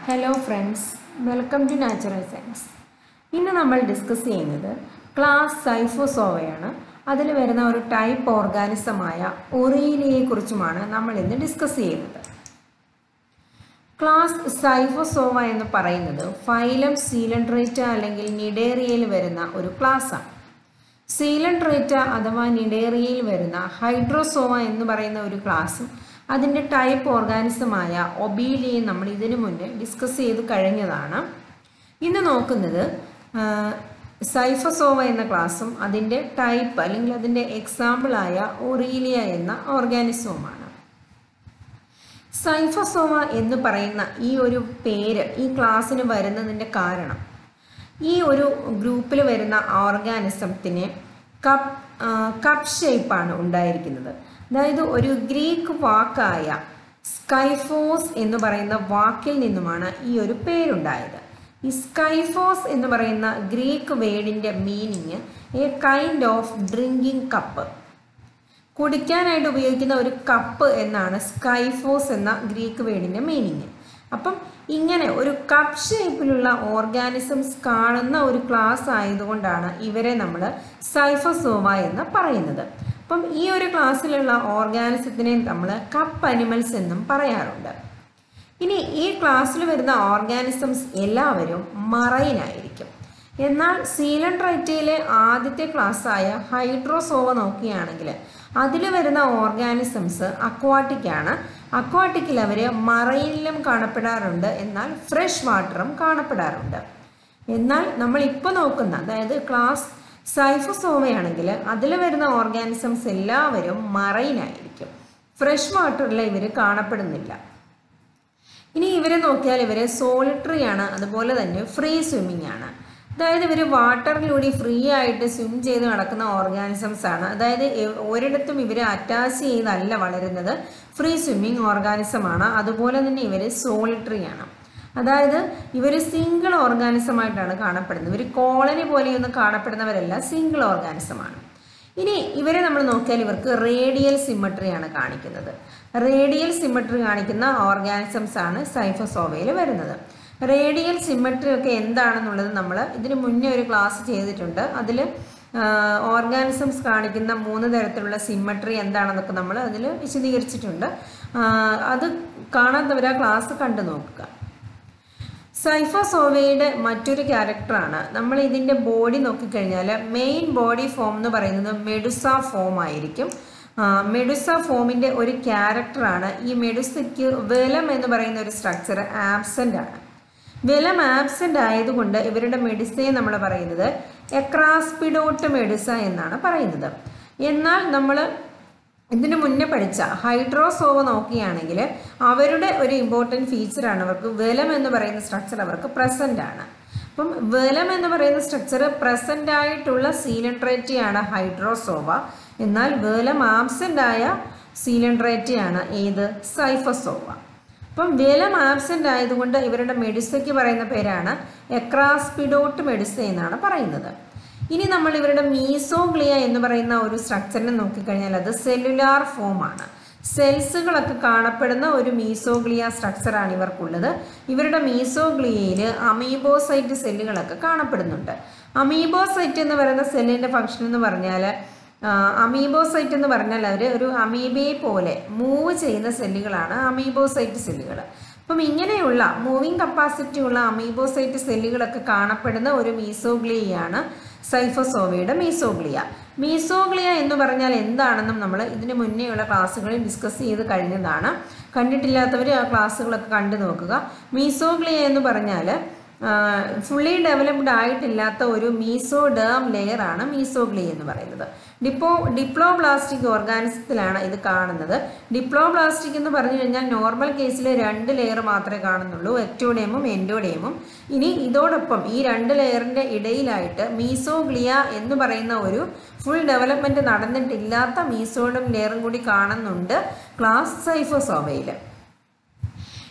hello friends welcome to natural science ഇന്ന് നമ്മൾ discuss ചെയ്യുന്നത് ക്ലാസ് സൈഫോസോവയാണ് അതിൽ വരുന്ന ഒരു ടൈപ്പ് ഓർഗാനിസമായ ഒറീലിയെ കുറിച്ചുമാണ് നമ്മൾ ഇന്ന് ഡിസ്കസ് ചെയ്യുന്നത് ക്ലാസ് സൈഫോസോവ എന്ന് പറയുന്നത് ഫൈലം സീലൻഡ്രേറ്റ അല്ലെങ്കിൽ നിഡേറിയയിൽ വരുന്ന ഒരു ക്ലാസ്സാണ് സീലൻഡ്രേറ്റ അഥവാ നിഡേറിയയിൽ വരുന്ന ഹൈഡ്രോസോവ എന്ന് പറയുന്ന ഒരു ക്ലാസ്സും അതിൻ്റെ ടൈപ്പ് ഓർഗാനിസമായ ഒബീലിയെ നമ്മൾ ഇതിനു മുന്നേ ഡിസ്കസ് ചെയ്ത് കഴിഞ്ഞതാണ് ഇന്ന് നോക്കുന്നത് സൈഫസോവ എന്ന ക്ലാസ്സും അതിൻ്റെ ടൈപ്പ് അല്ലെങ്കിൽ അതിൻ്റെ എക്സാമ്പിളായ ഒറീലിയ എന്ന ഓർഗാനിസവുമാണ് സൈഫസോവ എന്ന് പറയുന്ന ഈ ഒരു പേര് ഈ ക്ലാസ്സിന് വരുന്നതിൻ്റെ കാരണം ഈ ഒരു ഗ്രൂപ്പിൽ വരുന്ന ഓർഗാനിസത്തിന് കപ്പ് കപ്പ് ഷേപ്പാണ് ഉണ്ടായിരിക്കുന്നത് അതായത് ഒരു ഗ്രീക്ക് വാക്കായ സ്കൈഫോസ് എന്ന് പറയുന്ന വാക്കിൽ നിന്നുമാണ് ഈ ഒരു പേരുണ്ടായത് ഈ സ്കൈഫോസ് എന്ന് പറയുന്ന ഗ്രീക്ക് വേർഡിൻ്റെ meaning a kind of drinking cup കുടിക്കാനായിട്ട് ഉപയോഗിക്കുന്ന ഒരു കപ്പ് എന്നാണ് സ്കൈഫോസ് എന്ന ഗ്രീക്ക് വേർഡിൻ്റെ മീനിങ് അപ്പം ഇങ്ങനെ ഒരു കപ്പ് ഷേപ്പിലുള്ള ഓർഗാനിസംസ് കാണുന്ന ഒരു ക്ലാസ് ആയതുകൊണ്ടാണ് ഇവരെ നമ്മൾ സൈഫസോവ എന്ന് പറയുന്നത് അപ്പം ഈ ഒരു ക്ലാസ്സിലുള്ള ഓർഗാനിസത്തിനെ നമ്മൾ കപ്പ് അനിമൽസ് എന്നും പറയാറുണ്ട് ഇനി ഈ ക്ലാസ്സിൽ വരുന്ന ഓർഗാനിസംസ് എല്ലാവരും മറൈനായിരിക്കും എന്നാൽ സീലൻഡ്രൈറ്റയിലെ ആദ്യത്തെ ക്ലാസ്സായ ഹൈഡ്രോസോവ നോക്കുകയാണെങ്കിൽ അതിൽ വരുന്ന ഓർഗാനിസംസ് അക്വാട്ടിക് ആണ് അക്വാട്ടിക്കിൽ അവർ മറൈനിലും കാണപ്പെടാറുണ്ട് എന്നാൽ ഫ്രഷ് വാട്ടറും കാണപ്പെടാറുണ്ട് എന്നാൽ നമ്മൾ ഇപ്പോൾ നോക്കുന്ന അതായത് ക്ലാസ് സൈഫോസോവയാണെങ്കിൽ അതിൽ വരുന്ന ഓർഗാനിസംസ് എല്ലാവരും മറൈനായിരിക്കും ഫ്രഷ് വാട്ടറിൽ ഇവർ കാണപ്പെടുന്നില്ല ഇനി ഇവരെ നോക്കിയാൽ ഇവർ സോളിറ്ററി ആണ് അതുപോലെ തന്നെ ഫ്രീ സ്വിമ്മിങ് ആണ് അതായത് ഇവർ വാട്ടറിലൂടെ ഫ്രീ ആയിട്ട് സ്വിം ചെയ്ത് നടക്കുന്ന ഓർഗാനിസംസ് ആണ് അതായത് ഒരിടത്തും ഇവർ അറ്റാച്ച് ചെയ്തല്ല വളരുന്നത് ഫ്രീ സ്വിമ്മിങ് ഓർഗാനിസം ആണ് അതുപോലെ തന്നെ ഇവർ സോളിറ്ററി ആണ് അതായത് ഇവർ സിംഗിൾ ഓർഗാനിസം ആയിട്ടാണ് കാണപ്പെടുന്നത് ഇവർ കോളനി പോലെയൊന്നും കാണപ്പെടുന്നവരല്ല സിംഗിൾ ഓർഗാനിസമാണ് ഇനി ഇവരെ നമ്മൾ നോക്കിയാൽ ഇവർക്ക് റേഡിയൽ സിമ്മട്രിയാണ് കാണിക്കുന്നത് റേഡിയൽ സിമ്മട്രി കാണിക്കുന്ന ഓർഗാനിസംസ് ആണ് സൈഫോസോവയിൽ വരുന്നത് റേഡിയൽ സിമ്മട്രി ഒക്കെ എന്താണെന്നുള്ളത് നമ്മൾ ഇതിന് മുന്നേ ഒരു ക്ലാസ് ചെയ്തിട്ടുണ്ട് അതിൽ ഓർഗാനിസംസ് കാണിക്കുന്ന മൂന്ന് തരത്തിലുള്ള സിമ്മട്രി എന്താണെന്നൊക്കെ നമ്മൾ അതിൽ വിശദീകരിച്ചിട്ടുണ്ട് അത് കാണാത്തവർ ആ ക്ലാസ് കണ്ടു നോക്കുക സൈഫോസോവയുടെ മറ്റൊരു ക്യാരക്ടറാണ് നമ്മൾ ഇതിൻ്റെ ബോഡി നോക്കിക്കഴിഞ്ഞാൽ മെയിൻ ബോഡി ഫോം എന്ന് പറയുന്നത് മെഡുസ ഫോം ആയിരിക്കും മെഡുസ ഫോമിൻ്റെ ഒരു ക്യാരക്ടറാണ് ഈ മെഡുസയ്ക്ക് വെലം എന്ന് പറയുന്ന ഒരു സ്ട്രക്ചർ ആബ്സെൻ്റ് ആണ് വെലം ആബ്സെൻ്റ് ആയതുകൊണ്ട് ഇവരുടെ മെഡിസയെ നമ്മൾ പറയുന്നത് എക്രാസ്പിഡോട്ട് മെഡിസ എന്നാണ് പറയുന്നത് എന്നാൽ നമ്മൾ ഇതിന് മുന്നേ പഠിച്ച ഹൈഡ്രോസോവ നോക്കുകയാണെങ്കിൽ അവരുടെ ഒരു ഇമ്പോർട്ടൻറ്റ് ഫീച്ചറാണ് അവർക്ക് വെലം എന്ന് പറയുന്ന സ്ട്രക്ചർ അവർക്ക് പ്രസൻ്റ് ആണ് അപ്പം വെലം എന്ന് പറയുന്ന സ്ട്രക്ചർ പ്രസൻ്റ് ആയിട്ടുള്ള സീലൻട്രേറ്റിയാണ് ഹൈഡ്രോസോവ എന്നാൽ വെലം ആബ്സെൻ്റ് ആയ സീലൻട്രേറ്റിയാണ് ഏത് സൈഫസോവ അപ്പം വെലം ആബ്സെൻ്റ് ആയതുകൊണ്ട് ഇവരുടെ മെഡിസയ്ക്ക് പറയുന്ന പേരാണ് എക്രാസ്പിഡോട്ട് മെഡിസ എന്നാണ് പറയുന്നത് ഇനി നമ്മൾ ഇവരുടെ മീസോഗ്ലിയ എന്ന് പറയുന്ന ഒരു സ്ട്രക്ചറിനെ നോക്കിക്കഴിഞ്ഞാൽ അത് സെല്ലുലാർ ഫോമാണ് സെൽസുകളൊക്കെ കാണപ്പെടുന്ന ഒരു മീസോഗ്ലിയ സ്ട്രക്ചറാണ് ഇവർക്കുള്ളത് ഇവരുടെ മീസോഗ്ലിയയിൽ അമീബോസൈറ്റ് സെല്ലുകളൊക്കെ കാണപ്പെടുന്നുണ്ട് അമീബോസൈറ്റ് എന്ന് പറയുന്ന സെല്ലിൻ്റെ ഫംഗ്ഷൻ എന്ന് പറഞ്ഞാൽ അമീബോസൈറ്റ് എന്ന് പറഞ്ഞാൽ അവർ ഒരു അമീബയെ പോലെ മൂവ് ചെയ്യുന്ന സെല്ലുകളാണ് അമീബോസൈറ്റ് സെല്ലുകൾ അപ്പം ഇങ്ങനെയുള്ള മൂവിങ് കപ്പാസിറ്റി ഉള്ള അമീബോസൈറ്റ് സെല്ലുകളൊക്കെ കാണപ്പെടുന്ന ഒരു മീസോഗ്ലിയയാണ് സൈഫോസോവയുടെ മീസോഗ്ലിയ മീസോഗ്ലിയ എന്ന് പറഞ്ഞാൽ എന്താണെന്നും നമ്മൾ ഇതിന് മുന്നേയുള്ള ക്ലാസ്സുകളിൽ ഡിസ്കസ് ചെയ്ത് കഴിഞ്ഞതാണ് കണ്ടിട്ടില്ലാത്തവർ ആ ക്ലാസ്സുകളൊക്കെ കണ്ടു നോക്കുക മീസോഗ്ലിയ എന്ന് പറഞ്ഞാൽ ഫുള്ളി ഡെവലപ്ഡ് ആയിട്ടില്ലാത്ത ഒരു മീസോഡേം ലെയർ ആണ് മീസോഗ്ലിയ എന്ന് പറയുന്നത് ഡിപ്പോ ഡിപ്ലോബ്ലാസ്റ്റിക് ഓർഗാനിസത്തിലാണ് ഇത് കാണുന്നത് ഡിപ്ലോബ്ലാസ്റ്റിക് എന്ന് പറഞ്ഞു കഴിഞ്ഞാൽ നോർമൽ കേസിൽ രണ്ട് ലെയർ മാത്രമേ കാണുന്നുള്ളൂ എക്ടോഡേമും എൻഡോഡേമും ഇനി ഇതോടൊപ്പം ഈ രണ്ട് ലെയറിൻ്റെ ഇടയിലായിട്ട് മീസോഗ്ലിയ എന്ന് പറയുന്ന ഒരു ഫുൾ ഡെവലപ്മെൻറ്റ് നടന്നിട്ടില്ലാത്ത മീസോഡം ലെയറും കൂടി കാണുന്നുണ്ട് ക്ലാസ് സൈഫോസോവയിൽ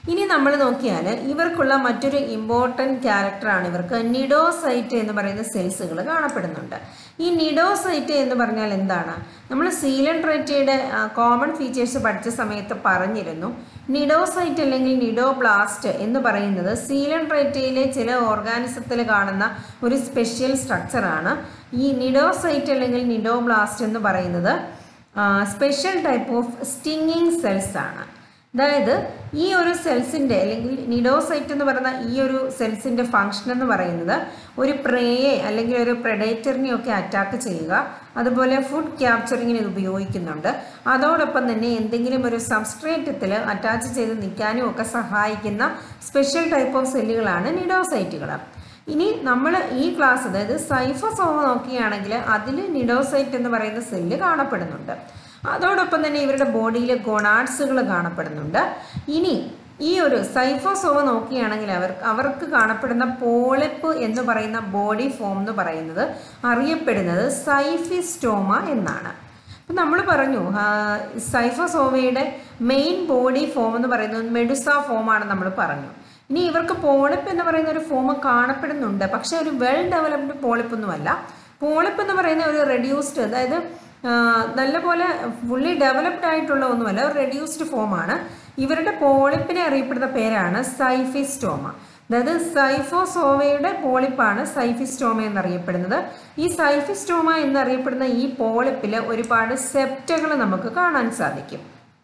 ഇനി നമ്മൾ നോക്കിയാൽ ഇവർക്കുള്ള മറ്റൊരു ഇമ്പോർട്ടൻറ്റ് ക്യാരക്ടറാണ് ഇവർക്ക് നിഡോസൈറ്റ് എന്ന് പറയുന്ന സെൽസുകൾ കാണപ്പെടുന്നുണ്ട് ഈ നിഡോസൈറ്റ് എന്ന് പറഞ്ഞാൽ എന്താണ് നമ്മൾ സീലൻട്രേറ്റയുടെ കോമൺ ഫീച്ചേഴ്സ് പഠിച്ച സമയത്ത് പറഞ്ഞിരുന്നു നിഡോസൈറ്റ് അല്ലെങ്കിൽ നിഡോബ്ലാസ്റ്റ് എന്ന് പറയുന്നത് സീലൻട്രേറ്റയിലെ ചില ഓർഗാനിസത്തിൽ കാണുന്ന ഒരു സ്പെഷ്യൽ സ്ട്രക്ചറാണ് ഈ നിഡോസൈറ്റ് അല്ലെങ്കിൽ നിഡോബ്ലാസ്റ്റ് എന്ന് പറയുന്നത് special type of stinging cells ആണ് അതായത് ഈ ഒരു സെൽസിൻ്റെ അല്ലെങ്കിൽ നിഡോസൈറ്റ് എന്ന് പറയുന്ന ഈ ഒരു സെൽസിൻ്റെ ഫങ്ഷൻ എന്ന് പറയുന്നത് ഒരു പ്രേയെ അല്ലെങ്കിൽ ഒരു പ്രഡേറ്ററിനെ ഒക്കെ അറ്റാക്ക് ചെയ്യുക അതുപോലെ ഫുഡ് ക്യാപ്ചറിങ്ങിന് ഇത് ഉപയോഗിക്കുന്നുണ്ട് അതോടൊപ്പം തന്നെ എന്തെങ്കിലും ഒരു സബ്സ്ട്രേറ്റത്തിൽ അറ്റാച്ച് ചെയ്ത് നിൽക്കാനും ഒക്കെ സഹായിക്കുന്ന സ്പെഷ്യൽ ടൈപ്പ് ഓഫ് സെല്ലുകളാണ് നിഡോസൈറ്റുകൾ ഇനി നമ്മൾ ഈ ക്ലാസ് അതായത് സൈഫോസോമ നോക്കുകയാണെങ്കിൽ അതിൽ നിഡോസൈറ്റ് എന്ന് പറയുന്ന സെല്ല് കാണപ്പെടുന്നുണ്ട് അതോടൊപ്പം തന്നെ ഇവരുടെ ബോഡിയിൽ ഗൊണാഡ്സുകൾ കാണപ്പെടുന്നുണ്ട് ഇനി ഈ ഒരു സൈഫോസോമ നോക്കുകയാണെങ്കിൽ അവർ അവർക്ക് കാണപ്പെടുന്ന പോളിപ്പ് എന്ന് പറയുന്ന ബോഡി ഫോം എന്ന് പറയുന്നത് അറിയപ്പെടുന്നത് സൈഫിസ്റ്റോമ എന്നാണ് അപ്പം നമ്മൾ പറഞ്ഞു സൈഫോസോമയുടെ മെയിൻ ബോഡി ഫോം എന്ന് പറയുന്നത് മെഡുസ ഫോമാണ് നമ്മൾ പറഞ്ഞു ഇനി ഇവർക്ക് പോളിപ്പ് എന്ന് പറയുന്ന ഒരു ഫോം കാണപ്പെടുന്നുണ്ട് പക്ഷേ ഒരു വെൽ ഡെവലപ്ഡ് പോളിപ്പ് ഒന്നുമല്ല പോളിപ്പ് എന്ന് പറയുന്ന ഒരു റെഡ്യൂസ്ഡ് അതായത് നല്ലപോലെ ഫുള്ളി ഡെവലപ്ഡ് ആയിട്ടുള്ള ഒന്നുമല്ല ഒരു റെഡ്യൂസ്ഡ് ഫോമാണ് ഇവരുടെ പോളിപ്പിനെ അറിയപ്പെടുന്ന പേരാണ് സൈഫിസ്റ്റോമ അതായത് സൈഫോസോവയുടെ പോളിപ്പാണ് സൈഫിസ്റ്റോമ എന്നറിയപ്പെടുന്നത് ഈ സൈഫിസ്റ്റോമ എന്നറിയപ്പെടുന്ന ഈ പോളിപ്പിൽ ഒരുപാട് സെപ്റ്റകൾ നമുക്ക് കാണാൻ സാധിക്കും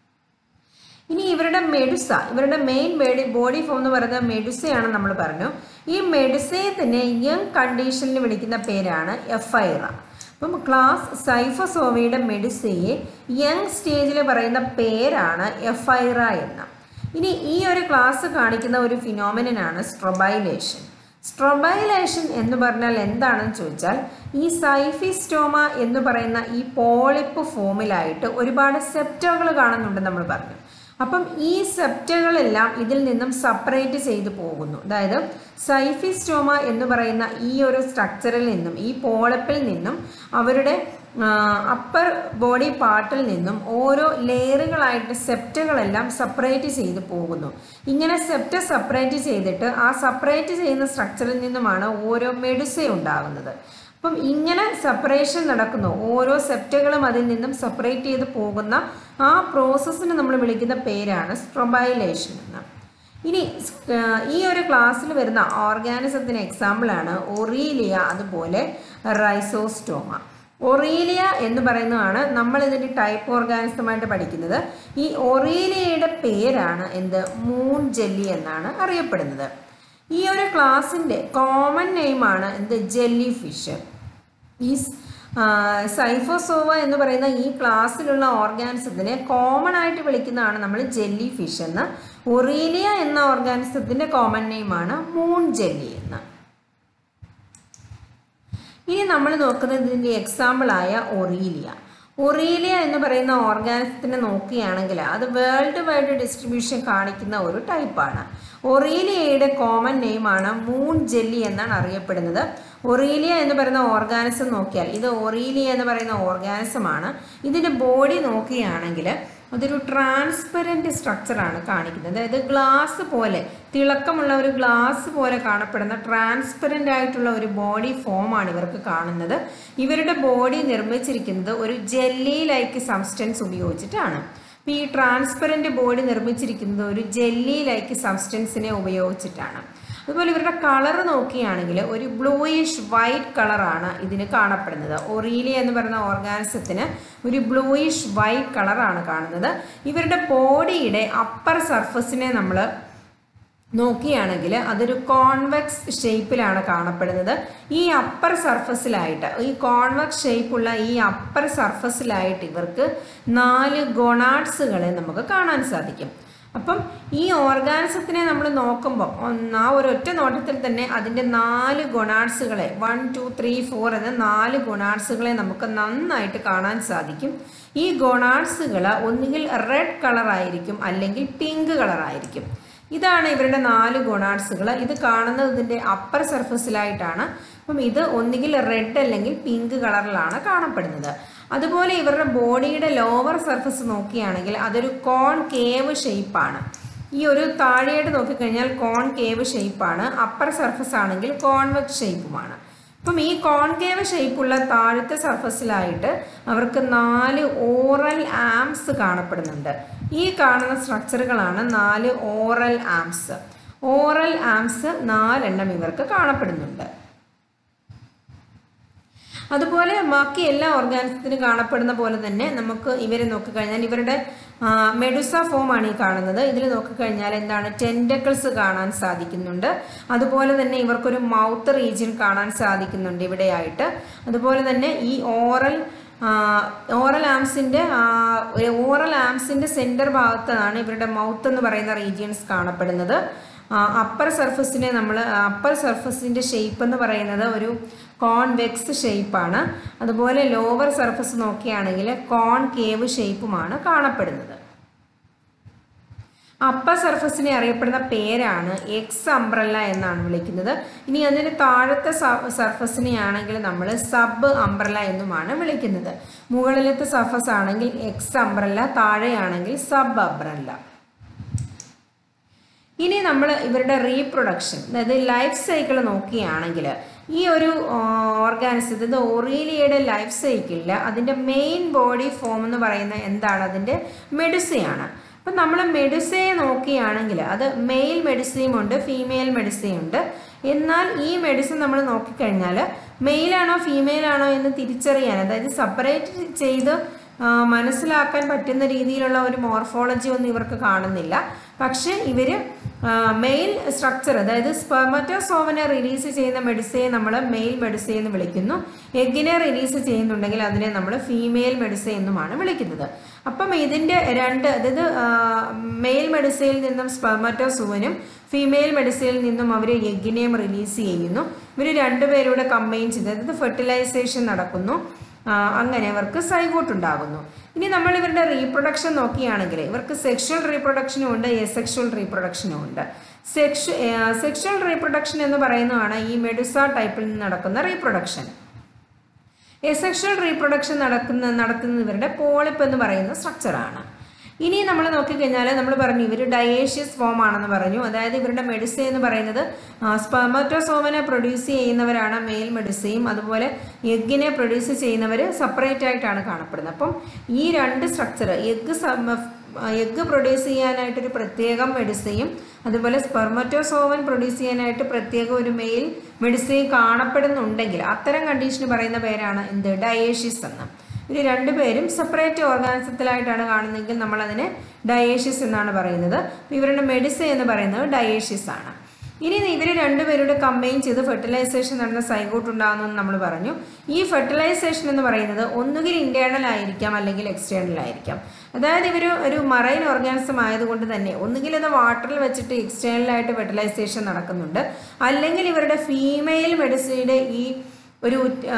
ഇനി ഇവരുടെ മെഡുസ ഇവരുടെ മെയിൻ ബോഡി ബോഡി ഫോം എന്ന് പറയുന്നത് മെഡുസയാണ് നമ്മൾ പറഞ്ഞു ഈ മെഡുസയെ തന്നെ യങ് കണ്ടീഷനിൽ വിളിക്കുന്ന പേരാണ് എഫൈറ അപ്പം ക്ലാസ് സൈഫസോവയുടെ മെഡുസയെ യങ് സ്റ്റേജിൽ പറയുന്ന പേരാണ് എഫൈറ എന്ന് ഇനി ഈ ഒരു ക്ലാസ് കാണിക്കുന്ന ഒരു ഫിനോമിനാണ് സ്ട്രൊബൈലേഷൻ സ്ട്രൊബൈലേഷൻ എന്ന് പറഞ്ഞാൽ എന്താണെന്ന് ചോദിച്ചാൽ ഈ സൈഫിസ്റ്റോമ എന്ന് പറയുന്ന ഈ പോളിപ്പ് ഫോമിലായിട്ട് ഒരുപാട് സെപ്റ്റകൾ കാണുന്നുണ്ട് നമ്മൾ പറഞ്ഞു അപ്പം ഈ സെപ്റ്റകളെല്ലാം ഇതിൽ നിന്നും സെപ്പറേറ്റ് ചെയ്തു പോകുന്നു അതായത് സൈഫിസ്റ്റോമ എന്ന് പറയുന്ന ഈ ഒരു സ്ട്രക്ചറിൽ നിന്നും ഈ പോളപ്പിൽ നിന്നും അവരുടെ അപ്പർ ബോഡി പാർട്ടിൽ നിന്നും ഓരോ ലെയറുകളായിട്ട് സെപ്റ്റകളെല്ലാം സെപ്പറേറ്റ് ചെയ്ത് പോകുന്നു ഇങ്ങനെ സെപ്റ്റ സെപ്പറേറ്റ് ചെയ്തിട്ട് ആ സെപ്പറേറ്റ് ചെയ്യുന്ന സ്ട്രക്ചറിൽ നിന്നുമാണ് ഓരോ മെഡുസ ഉണ്ടാകുന്നത് അപ്പം ഇങ്ങനെ സെപ്പറേഷൻ നടക്കുന്നു ഓരോ സെപ്റ്റകളും അതിൽ നിന്നും സെപ്പറേറ്റ് ചെയ്ത് പോകുന്ന ആ പ്രോസസ്സിന് നമ്മൾ വിളിക്കുന്ന പേരാണ് സ്ട്രൊബൈലേഷൻ എന്ന് ഇനി ഈ ഒരു ക്ലാസ്സിൽ വരുന്ന ഓർഗാനിസത്തിന് എക്സാമ്പിളാണ് ഒറീലിയ അതുപോലെ റൈസോസ്റ്റോമ ഒറീലിയ എന്ന് പറയുന്നതാണ് നമ്മൾ ഇതിൻ്റെ ടൈപ്പ് ഓർഗാനിസമായിട്ട് പഠിക്കുന്നത് ഈ ഒറീലിയയുടെ പേരാണ് എന്ത് മൂൺ ജെല്ലി എന്നാണ് അറിയപ്പെടുന്നത് ഈ ഒരു ക്ലാസ്സിൻ്റെ കോമൺ നെയിമാണ് എന്ത് ജെല്ലി ഫിഷ് ഈ സൈഫോസോവ എന്ന് പറയുന്ന ഈ ക്ലാസ്സിലുള്ള ഓർഗാനിസത്തിനെ കോമൺ ആയിട്ട് വിളിക്കുന്നതാണ് നമ്മൾ ജെല്ലി ഫിഷ് എന്ന് ഒറീലിയ എന്ന ഓർഗാനിസത്തിൻ്റെ കോമൺ നെയിമാണ് മൂൺ ജെല്ലി എന്ന് ഇനി നമ്മൾ നോക്കുന്നത് ഇതിൻ്റെ എക്സാമ്പിളായ ഒറീലിയ ഒറീലിയ എന്ന് പറയുന്ന ഓർഗാനിസത്തിനെ നോക്കുകയാണെങ്കിൽ അത് വേൾഡ് വൈഡ് ഡിസ്ട്രിബ്യൂഷൻ കാണിക്കുന്ന ഒരു ടൈപ്പാണ് ഒറീലിയയുടെ കോമൺ നെയിമാണ് മൂൺ ജെല്ലി എന്നാണ് അറിയപ്പെടുന്നത് ഒറീലിയ എന്ന് പറയുന്ന ഓർഗാനിസം നോക്കിയാൽ ഇത് ഒറീലിയ എന്ന് പറയുന്ന ഓർഗാനിസമാണ് ഇതിൻ്റെ ബോഡി നോക്കുകയാണെങ്കിൽ അതൊരു ട്രാൻസ്പെറൻറ്റ് സ്ട്രക്ചറാണ് കാണിക്കുന്നത് അതായത് ഗ്ലാസ് പോലെ തിളക്കമുള്ള ഒരു ഗ്ലാസ് പോലെ കാണപ്പെടുന്ന ട്രാൻസ്പെറൻ്റ് ആയിട്ടുള്ള ഒരു ബോഡി ഫോമാണ് ഇവർക്ക് കാണുന്നത് ഇവരുടെ ബോഡി നിർമ്മിച്ചിരിക്കുന്നത് ഒരു ജെല്ലി ലൈക്ക് സബ്സ്റ്റൻസ് ഉപയോഗിച്ചിട്ടാണ് അപ്പോൾ ഈ ട്രാൻസ്പെറൻറ്റ് ബോഡി നിർമ്മിച്ചിരിക്കുന്നത് ഒരു ജെല്ലി ലൈക്ക് സബ്സ്റ്റൻസിനെ ഉപയോഗിച്ചിട്ടാണ് അതുപോലെ ഇവരുടെ കളർ നോക്കുകയാണെങ്കിൽ ഒരു ബ്ലൂയിഷ് വൈറ്റ് കളറാണ് ഇതിന് കാണപ്പെടുന്നത് ഒറീലിയ എന്ന് പറയുന്ന ഓർഗാനിസത്തിന് ഒരു ബ്ലൂയിഷ് വൈറ്റ് കളറാണ് കാണുന്നത് ഇവരുടെ ബോഡിയുടെ അപ്പർ സർഫസിനെ നമ്മൾ നോക്കുകയാണെങ്കിൽ അതൊരു കോൺവെക്സ് ഷേപ്പിലാണ് കാണപ്പെടുന്നത് ഈ അപ്പർ സർഫസിലായിട്ട് ഈ കോൺവെക്സ് ഷേപ്പുള്ള ഈ അപ്പർ സർഫസിലായിട്ട് ഇവർക്ക് നാല് ഗൊണാഡ്സുകളെ നമുക്ക് കാണാൻ സാധിക്കും അപ്പം ഈ ഓർഗാനിസത്തിനെ നമ്മൾ നോക്കുമ്പോൾ ആ ഒരു ഒറ്റ നോട്ടത്തിൽ തന്നെ അതിൻ്റെ നാല് ഗൊണാഡ്സുകളെ വൺ ടു ത്രീ ഫോർ എന്ന നാല് ഗൊണാഡ്സുകളെ നമുക്ക് നന്നായിട്ട് കാണാൻ സാധിക്കും ഈ ഗൊണാഡ്സുകൾ ഒന്നുകിൽ റെഡ് കളറായിരിക്കും അല്ലെങ്കിൽ പിങ്ക് കളറായിരിക്കും ഇതാണ് ഇവരുടെ നാല് ഗൊണാഡ്സുകൾ ഇത് കാണുന്നത് ഇതിൻ്റെ അപ്പർ സർഫസിലായിട്ടാണ് അപ്പം ഇത് ഒന്നുകിൽ റെഡ് അല്ലെങ്കിൽ പിങ്ക് കളറിലാണ് കാണപ്പെടുന്നത് അതുപോലെ ഇവരുടെ ബോഡിയുടെ ലോവർ സർഫസ് നോക്കുകയാണെങ്കിൽ അതൊരു കോൺ കേവ് ഷേപ്പാണ് ഈ ഒരു താഴെയായിട്ട് നോക്കിക്കഴിഞ്ഞാൽ കോൺകേവ് ഷേപ്പാണ് അപ്പർ സർഫസ് ആണെങ്കിൽ കോൺവെക്സ് ഷേപ്പുമാണ് അപ്പം ഈ കോൺകേവ് ഷേപ്പുള്ള താഴത്തെ സർഫസിലായിട്ട് അവർക്ക് നാല് ഓറൽ ആംസ് കാണപ്പെടുന്നുണ്ട് ഈ കാണുന്ന സ്ട്രക്ചറുകളാണ് നാല് ഓറൽ ആംസ് ഓറൽ ആംസ് നാലെണ്ണം ഇവർക്ക് കാണപ്പെടുന്നുണ്ട് അതുപോലെ ബാക്കി എല്ലാ ഓർഗാനിസത്തിനും കാണപ്പെടുന്ന പോലെ തന്നെ നമുക്ക് ഇവരെ നോക്കിക്കഴിഞ്ഞാൽ ഇവരുടെ മെഡുസ ഫോം ആണ് ഈ കാണുന്നത് ഇതിൽ നോക്കിക്കഴിഞ്ഞാൽ എന്താണ് ടെൻഡക്കിൾസ് കാണാൻ സാധിക്കുന്നുണ്ട് അതുപോലെ തന്നെ ഇവർക്കൊരു മൗത്ത് റീജിയൻ കാണാൻ സാധിക്കുന്നുണ്ട് ഇവിടെയായിട്ട് അതുപോലെ തന്നെ ഈ ഓറൽ ഓറൽ ആംസിൻ്റെ ഓറൽ ആംസിൻ്റെ സെൻറ്റർ ഭാഗത്താണ് ഇവരുടെ മൗത്ത് എന്ന് പറയുന്ന റീജിയൻസ് കാണപ്പെടുന്നത് അപ്പർ സർഫസിനെ നമ്മൾ അപ്പർ സർഫസിൻ്റെ ഷേപ്പ് എന്ന് പറയുന്നത് ഒരു കോൺവെക്സ് ഷേപ്പാണ് അതുപോലെ ലോവർ സർഫസ് നോക്കുകയാണെങ്കിൽ കോൺ കേവ് ഷേപ്പുമാണ് കാണപ്പെടുന്നത് അപ്പർ സർഫസിനെ അറിയപ്പെടുന്ന പേരാണ് എക്സ് അംബ്രല്ല എന്നാണ് വിളിക്കുന്നത് ഇനി അതിന് താഴത്തെ സർഫസിനെ ആണെങ്കിൽ നമ്മൾ സബ് അംബ്രല്ല എന്നുമാണ് വിളിക്കുന്നത് മുകളിലത്തെ സർഫസ് ആണെങ്കിൽ എക്സ് അംബ്രല്ല താഴെയാണെങ്കിൽ സബ് അംബ്രല്ല ഇനി നമ്മൾ ഇവരുടെ റീപ്രൊഡക്ഷൻ അതായത് ലൈഫ് സൈക്കിൾ നോക്കുകയാണെങ്കിൽ ഈ ഒരു ഓർഗാനിസം ഇത് ഒറീലിയയുടെ ലൈഫ് സൈക്കിളിൽ അതിൻ്റെ മെയിൻ ബോഡി ഫോം എന്ന് പറയുന്ന എന്താണ് അതിൻ്റെ മെഡിസയാണ് അപ്പം നമ്മൾ മെഡിസയെ നോക്കുകയാണെങ്കിൽ അത് മെയിൽ മെഡിസയും ഉണ്ട് ഫീമെയിൽ മെഡിസയും ഉണ്ട് എന്നാൽ ഈ മെഡിസിൻ നമ്മൾ നോക്കിക്കഴിഞ്ഞാൽ മെയിലാണോ ഫീമെയിലാണോ എന്ന് തിരിച്ചറിയാൻ അതായത് സെപ്പറേറ്റ് ചെയ്ത് മനസ്സിലാക്കാൻ പറ്റുന്ന രീതിയിലുള്ള ഒരു മോർഫോളജി ഒന്നും ഇവർക്ക് കാണുന്നില്ല പക്ഷേ ഇവർ മെയിൽ സ്ട്രക്ചർ അതായത് സ്പെർമറ്റോസോവനെ റിലീസ് ചെയ്യുന്ന മെഡിസയെ നമ്മൾ മെയിൽ മെഡിസ എന്ന് വിളിക്കുന്നു എഗ്ഗിനെ റിലീസ് ചെയ്യുന്നുണ്ടെങ്കിൽ അതിനെ നമ്മൾ ഫീമെയിൽ മെഡിസ എന്നുമാണ് വിളിക്കുന്നത് അപ്പം ഇതിൻ്റെ രണ്ട് അതായത് മെയിൽ മെഡിസയിൽ നിന്നും സ്പെർമറ്റോസോവനും ഫീമെയിൽ മെഡിസയിൽ നിന്നും അവർ എഗ്ഗിനെയും റിലീസ് ചെയ്യുന്നു ഇവർ രണ്ടുപേരൂടെ കമ്പൈൻ ചെയ്ത് അതായത് ഫെർട്ടിലൈസേഷൻ നടക്കുന്നു അങ്ങനെ അവർക്ക് സൈഗോട്ട് ഉണ്ടാകുന്നു ഇനി നമ്മൾ ഇവരുടെ റീപ്രൊഡക്ഷൻ നോക്കുകയാണെങ്കിൽ ഇവർക്ക് സെക്ഷൽ റീപ്രൊഡക്ഷനും ഉണ്ട് എസെക്ഷൽ റീപ്രൊഡക്ഷനും ഉണ്ട് സെക്ഷ സെക്ഷൽ റീപ്രൊഡക്ഷൻ എന്ന് പറയുന്നതാണ് ഈ മെഡുസ ടൈപ്പിൽ നിന്ന് നടക്കുന്ന റീപ്രൊഡക്ഷൻ എസെക്ഷൽ റീപ്രൊഡക്ഷൻ നടക്കുന്ന നടത്തുന്ന ഇവരുടെ പോളിപ്പ് എന്ന് പറയുന്ന സ്ട്രക്ചറാണ് ഇനി നമ്മൾ നോക്കിക്കഴിഞ്ഞാൽ നമ്മൾ പറഞ്ഞു ഇവർ ഡയേഷ്യസ് ഫോം ആണെന്ന് പറഞ്ഞു അതായത് ഇവരുടെ മെഡിസ എന്ന് പറയുന്നത് സ്പെർമറ്റോസോമനെ പ്രൊഡ്യൂസ് ചെയ്യുന്നവരാണ് മെയിൽ മെഡിസയും അതുപോലെ എഗ്ഗിനെ പ്രൊഡ്യൂസ് ചെയ്യുന്നവർ സെപ്പറേറ്റ് ആയിട്ടാണ് കാണപ്പെടുന്നത് അപ്പം ഈ രണ്ട് സ്ട്രക്ചർ എഗ്ഗ് എഗ്ഗ് പ്രൊഡ്യൂസ് ചെയ്യാനായിട്ടൊരു പ്രത്യേകം മെഡിസയും അതുപോലെ സ്പെർമറ്റോസോവൻ പ്രൊഡ്യൂസ് ചെയ്യാനായിട്ട് പ്രത്യേക ഒരു മെയിൽ മെഡിസയും കാണപ്പെടുന്നുണ്ടെങ്കിൽ അത്തരം കണ്ടീഷന് പറയുന്ന പേരാണ് എന്ത് ഡയേഷ്യസ് എന്ന് ഇവർ രണ്ടുപേരും സെപ്പറേറ്റ് ഓർഗാനിസത്തിലായിട്ടാണ് കാണുന്നതെങ്കിൽ നമ്മൾ അതിനെ ഡയേഷ്യസ് എന്നാണ് പറയുന്നത് ഇവരുടെ മെഡിസ എന്ന് പറയുന്നത് ഡയേഷ്യസ് ആണ് ഇനി ഇവർ രണ്ടുപേരുടെ കമ്പൈൻ ചെയ്ത് ഫെർട്ടിലൈസേഷൻ നടന്ന സൈഗോട്ട് ഉണ്ടാകുന്നു എന്ന് നമ്മൾ പറഞ്ഞു ഈ ഫെർട്ടിലൈസേഷൻ എന്ന് പറയുന്നത് ഒന്നുകിൽ ഇന്റേണൽ ആയിരിക്കാം അല്ലെങ്കിൽ എക്സ്റ്റേണൽ ആയിരിക്കാം അതായത് ഇവർ ഒരു മറൈൻ ഓർഗാനിസം ആയതുകൊണ്ട് തന്നെ ഒന്നുകിൽ അത് വാട്ടറിൽ വെച്ചിട്ട് എക്സ്റ്റേണലായിട്ട് ഫെർട്ടിലൈസേഷൻ നടക്കുന്നുണ്ട് അല്ലെങ്കിൽ ഇവരുടെ ഫീമെയിൽ മെഡിസിയുടെ ഈ ഒരു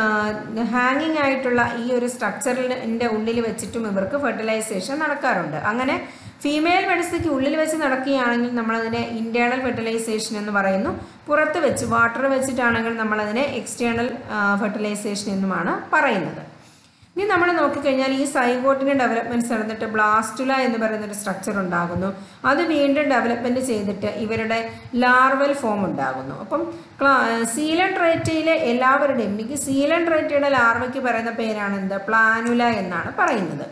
ഹാങ്ങിങ് ആയിട്ടുള്ള ഈ ഒരു സ്ട്രക്ചറിൻ്റെ ഉള്ളിൽ വെച്ചിട്ടും ഇവർക്ക് ഫെർട്ടിലൈസേഷൻ നടക്കാറുണ്ട് അങ്ങനെ ഫീമെയിൽ മെഡിസിക്ക് ഉള്ളിൽ വെച്ച് നടക്കുകയാണെങ്കിൽ നമ്മളതിനെ ഇൻറ്റേർണൽ ഫെർട്ടിലൈസേഷൻ എന്ന് പറയുന്നു പുറത്ത് വെച്ച് വാട്ടർ വെച്ചിട്ടാണെങ്കിൽ നമ്മളതിനെ എക്സ്റ്റേണൽ ഫെർട്ടിലൈസേഷൻ എന്നുമാണ് പറയുന്നത് ഇനി നമ്മൾ നോക്കിക്കഴിഞ്ഞാൽ ഈ സൈഗോട്ടിൻ്റെ ഡെവലപ്മെൻറ്റ്സ് നടന്നിട്ട് ബ്ലാസ്റ്റുല എന്ന് പറയുന്ന ഒരു സ്ട്രക്ചർ ഉണ്ടാകുന്നു അത് വീണ്ടും ഡെവലപ്മെൻറ്റ് ചെയ്തിട്ട് ഇവരുടെ ലാർവൽ ഫോം ഉണ്ടാകുന്നു അപ്പം സീലൻ ട്രേറ്റയിലെ എല്ലാവരുടെയും എനിക്ക് സീലൻ ട്രേറ്റയുടെ ലാർവയ്ക്ക് പറയുന്ന പേരാണ് എന്ത് പ്ലാനുല എന്നാണ് പറയുന്നത്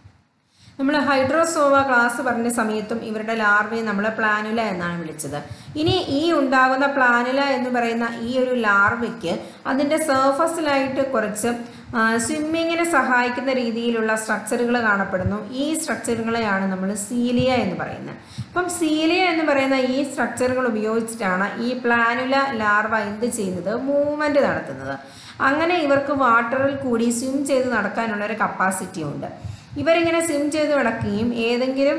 നമ്മൾ ഹൈഡ്രോസോവ ക്ലാസ് പറഞ്ഞ സമയത്തും ഇവരുടെ ലാർവയെ നമ്മൾ പ്ലാനുല എന്നാണ് വിളിച്ചത് ഇനി ഈ ഉണ്ടാകുന്ന പ്ലാനുല എന്ന് പറയുന്ന ഈ ഒരു ലാർവയ്ക്ക് അതിൻ്റെ സർഫസിലായിട്ട് കുറച്ച് സ്വിമ്മിങ്ങിനെ സഹായിക്കുന്ന രീതിയിലുള്ള സ്ട്രക്ചറുകൾ കാണപ്പെടുന്നു ഈ സ്ട്രക്ചറുകളെയാണ് നമ്മൾ സീലിയ എന്ന് പറയുന്നത് അപ്പം സീലിയ എന്ന് പറയുന്ന ഈ സ്ട്രക്ചറുകൾ ഉപയോഗിച്ചിട്ടാണ് ഈ പ്ലാനുല ലാർവ എന്ത് ചെയ്യുന്നത് മൂവ്മെൻറ്റ് നടത്തുന്നത് അങ്ങനെ ഇവർക്ക് വാട്ടറിൽ കൂടി സ്വിം ചെയ്ത് നടക്കാനുള്ള ഒരു കപ്പാസിറ്റി ഉണ്ട് ഇവരിങ്ങനെ സ്വിം ചെയ്ത് നടക്കുകയും ഏതെങ്കിലും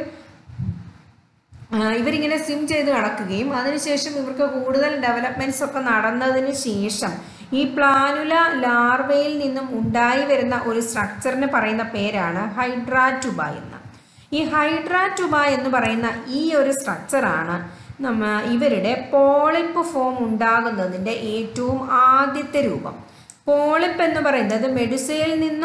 ഇവരിങ്ങനെ സ്വിം ചെയ്ത് നടക്കുകയും അതിനുശേഷം ഇവർക്ക് കൂടുതൽ ഡെവലപ്മെൻറ്റ്സ് ഒക്കെ നടന്നതിന് ശേഷം ഈ പ്ലാനുല ലാർവയിൽ നിന്നും ഉണ്ടായി വരുന്ന ഒരു സ്ട്രക്ചറിന് പറയുന്ന പേരാണ് ഹൈഡ്രാറ്റുബ എന്ന് ഈ ഹൈഡ്രാറ്റുബ എന്ന് പറയുന്ന ഈ ഒരു സ്ട്രക്ചറാണ് നമ്മ ഇവരുടെ പോളിപ്പ് ഫോം ഉണ്ടാകുന്നതിൻ്റെ ഏറ്റവും ആദ്യത്തെ രൂപം പോളിപ്പ് എന്ന് പറയുന്നത് മെഡുസയിൽ നിന്നും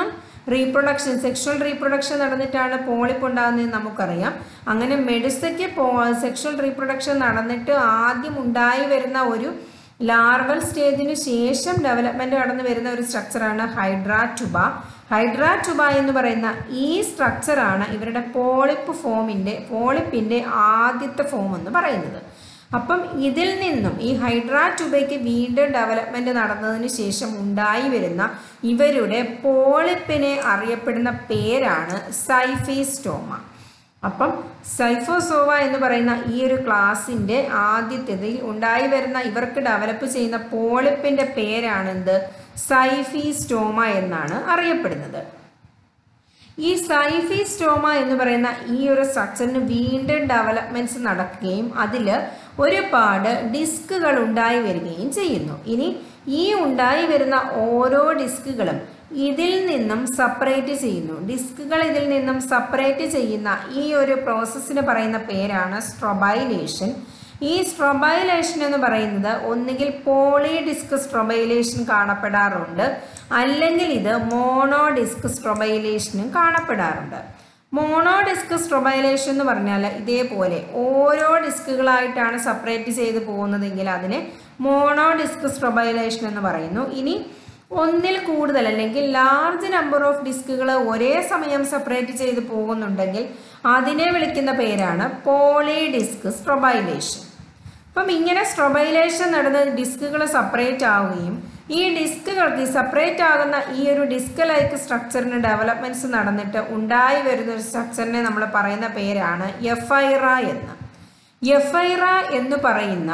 റീപ്രൊഡക്ഷൻ സെക്ഷൽ റീപ്രൊഡക്ഷൻ നടന്നിട്ടാണ് പോളിപ്പ് ഉണ്ടാകുന്നതെന്ന് നമുക്കറിയാം അങ്ങനെ മെഡിസയ്ക്ക് പോ സെക്ഷൽ റീപ്രൊഡക്ഷൻ നടന്നിട്ട് ആദ്യം ഉണ്ടായി വരുന്ന ഒരു ലാർവൽ സ്റ്റേജിന് ശേഷം ഡെവലപ്മെന്റ് കടന്നു വരുന്ന ഒരു സ്ട്രക്ചറാണ് ഹൈഡ്രാറ്റുബ ഹൈഡ്രാറ്റുബ എന്ന് പറയുന്ന ഈ സ്ട്രക്ചറാണ് ഇവരുടെ പോളിപ്പ് ഫോമിൻ്റെ പോളിപ്പിൻ്റെ ആദ്യത്തെ ഫോം എന്ന് പറയുന്നത് അപ്പം ഇതിൽ നിന്നും ഈ ഹൈഡ്രാറ്റുബയ്ക്ക് വീണ്ടും ഡെവലപ്മെന്റ് നടന്നതിന് ശേഷം ഉണ്ടായി വരുന്ന ഇവരുടെ പോളിപ്പിനെ അറിയപ്പെടുന്ന പേരാണ് സൈഫീസ്റ്റോമ അപ്പം സൈഫോസോവ എന്ന് പറയുന്ന ഈ ഒരു ക്ലാസിൻ്റെ ആദ്യത്തേതിൽ ഉണ്ടായി വരുന്ന ഇവർക്ക് ഡെവലപ്പ് ചെയ്യുന്ന പോളിപ്പിൻ്റെ പേരാണ് എന്ത് സൈഫീസ്റ്റോമ എന്നാണ് അറിയപ്പെടുന്നത് ഈ സൈഫീസ്റ്റോമ എന്ന് പറയുന്ന ഈ ഒരു സ്ട്രക്ചറിന് വീണ്ടും ഡെവലപ്മെന്റ്സ് നടക്കുകയും അതിൽ ഒരുപാട് ഡിസ്കുകൾ ഉണ്ടായി വരികയും ചെയ്യുന്നു ഇനി ഈ ഉണ്ടായി വരുന്ന ഓരോ ഡിസ്കുകളും ഇതിൽ നിന്നും സെപ്പറേറ്റ് ചെയ്യുന്നു ഡിസ്കുകൾ ഇതിൽ നിന്നും സെപ്പറേറ്റ് ചെയ്യുന്ന ഈ ഒരു പ്രോസസ്സിന് പറയുന്ന പേരാണ് സ്ട്രൊബൈലേഷൻ ഈ സ്ട്രൊബൈലേഷൻ എന്ന് പറയുന്നത് ഒന്നുകിൽ പോളി ഡിസ്ക് സ്ട്രൊബൈലേഷൻ കാണപ്പെടാറുണ്ട് അല്ലെങ്കിൽ ഇത് മോണോ ഡിസ്ക് സ്ട്രൊബൈലേഷനും കാണപ്പെടാറുണ്ട് മോണോ ഡിസ്ക് സ്ട്രൊബൈലേഷൻ എന്ന് പറഞ്ഞാൽ ഇതേപോലെ ഓരോ ഡിസ്കുകളായിട്ടാണ് സെപ്പറേറ്റ് ചെയ്ത് പോകുന്നതെങ്കിൽ അതിനെ മോണോ ഡിസ്ക് സ്ട്രൊബൈലേഷൻ എന്ന് പറയുന്നു ഇനി ഒന്നിൽ കൂടുതൽ അല്ലെങ്കിൽ ലാർജ് നമ്പർ ഓഫ് ഡിസ്കുകൾ ഒരേ സമയം സെപ്പറേറ്റ് ചെയ്ത് പോകുന്നുണ്ടെങ്കിൽ അതിനെ വിളിക്കുന്ന പേരാണ് പോളി ഡിസ്ക് സ്ട്രൊബൈലേഷൻ അപ്പം ഇങ്ങനെ സ്ട്രൊബൈലേഷൻ നടന്ന് ഡിസ്കുകൾ സെപ്പറേറ്റ് ആവുകയും ഈ ഡിസ്കുകൾക്ക് സെപ്പറേറ്റ് ആകുന്ന ഈ ഒരു ഡിസ്ക് ലൈക്ക് സ്ട്രക്ചറിന് ഡെവലപ്മെന്റ്സ് നടന്നിട്ട് ഉണ്ടായി വരുന്ന ഒരു സ്ട്രക്ചറിനെ നമ്മൾ പറയുന്ന പേരാണ് എഫൈറ എന്ന് എഫൈറ എന്ന് പറയുന്ന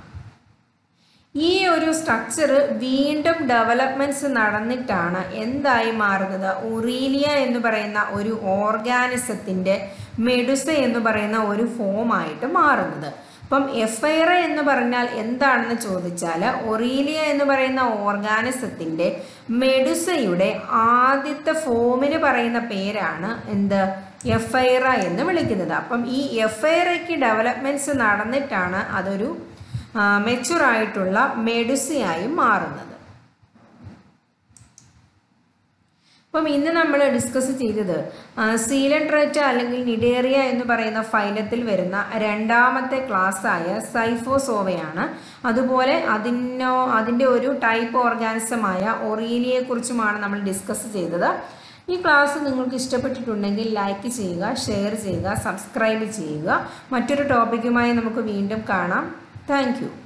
ഈ ഒരു സ്ട്രക്ചർ വീണ്ടും ഡെവലപ്മെന്റ്സ് നടന്നിട്ടാണ് എന്തായി മാറുന്നത് ഒറീലിയ എന്ന് പറയുന്ന ഒരു ഓർഗാനിസത്തിൻ്റെ മെഡുസ എന്ന് പറയുന്ന ഒരു ഫോമായിട്ട് മാറുന്നത് അപ്പം എഫൈറ എന്ന് പറഞ്ഞാൽ എന്താണെന്ന് ചോദിച്ചാൽ ഒറീലിയ എന്ന് പറയുന്ന ഓർഗാനിസത്തിൻ്റെ മെഡുസയുടെ ആദ്യത്തെ ഫോമിന് പറയുന്ന പേരാണ് എന്ത് എഫൈറ എന്ന് വിളിക്കുന്നത് അപ്പം ഈ എഫൈറയ്ക്ക് ഡെവലപ്മെന്റ്സ് നടന്നിട്ടാണ് അതൊരു മെച്ചുർ ആയിട്ടുള്ള മെഡുസയായി മാറുന്നത് അപ്പം ഇന്ന് നമ്മൾ ഡിസ്കസ് ചെയ്തത് സീലൻട്രേറ്റ അല്ലെങ്കിൽ നിഡേറിയ എന്ന് പറയുന്ന ഫൈലത്തിൽ വരുന്ന രണ്ടാമത്തെ ക്ലാസ്സായ സൈഫോസോവയാണ് അതുപോലെ അതിനോ അതിൻ്റെ ഒരു ടൈപ്പ് ഓർഗാനിസമായ ഒറീലിയെക്കുറിച്ചുമാണ് നമ്മൾ ഡിസ്കസ് ചെയ്തത് ഈ ക്ലാസ് നിങ്ങൾക്ക് ഇഷ്ടപ്പെട്ടിട്ടുണ്ടെങ്കിൽ ലൈക്ക് ചെയ്യുക ഷെയർ ചെയ്യുക സബ്സ്ക്രൈബ് ചെയ്യുക മറ്റൊരു ടോപ്പിക്കുമായി നമുക്ക് വീണ്ടും കാണാം താങ്ക്